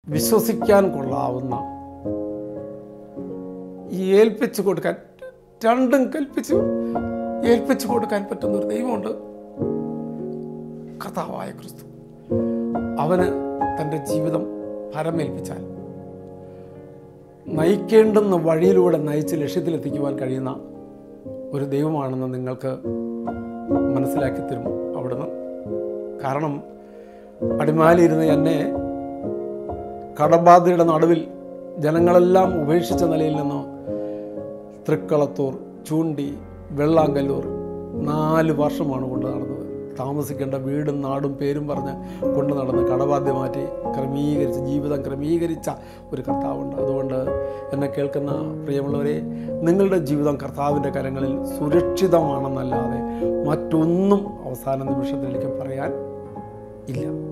വിശ്വസിക്കാൻ കൊള്ളാവുന്ന ഈ ഏൽപ്പിച്ചു കൊടുക്കാൻ രണ്ടും കൽപ്പിച്ചു ഏൽപ്പിച്ചു കൊടുക്കാൻ പറ്റുന്ന ഒരു ദൈവമുണ്ട് കർത്താവായ ക്രിസ്തു അവന് തൻ്റെ ജീവിതം ഫലമേൽപ്പിച്ചാൽ നയിക്കേണ്ടുന്ന വഴിയിലൂടെ നയിച്ച് ലക്ഷ്യത്തിലെത്തിക്കുവാൻ കഴിയുന്ന ഒരു ദൈവമാണെന്ന് നിങ്ങൾക്ക് മനസ്സിലാക്കി തരും അവിടുന്ന് കാരണം അടിമാലിയിരുന്ന് എന്നെ കടബാധയുടെ നടുവിൽ ജനങ്ങളെല്ലാം ഉപേക്ഷിച്ച നിലയിൽ നിന്ന് തൃക്കളത്തൂർ ചൂണ്ടി വെള്ളാങ്കല്ലൂർ നാല് വർഷമാണ് കൊണ്ട് നടന്നത് താമസിക്കേണ്ട വീടും നാടും പേരും പറഞ്ഞ് കൊണ്ട് നടന്ന് കടബാധ്യ മാറ്റി ക്രമീകരിച്ച് ജീവിതം ക്രമീകരിച്ച ഒരു കർത്താവുണ്ട് അതുകൊണ്ട് എന്നെ കേൾക്കുന്ന പ്രിയമുള്ളവരെ നിങ്ങളുടെ ജീവിതം കർത്താവിൻ്റെ കരങ്ങളിൽ സുരക്ഷിതമാണെന്നല്ലാതെ മറ്റൊന്നും അവസാന നിമിഷത്തിലേക്ക് പറയാൻ ഇല്ല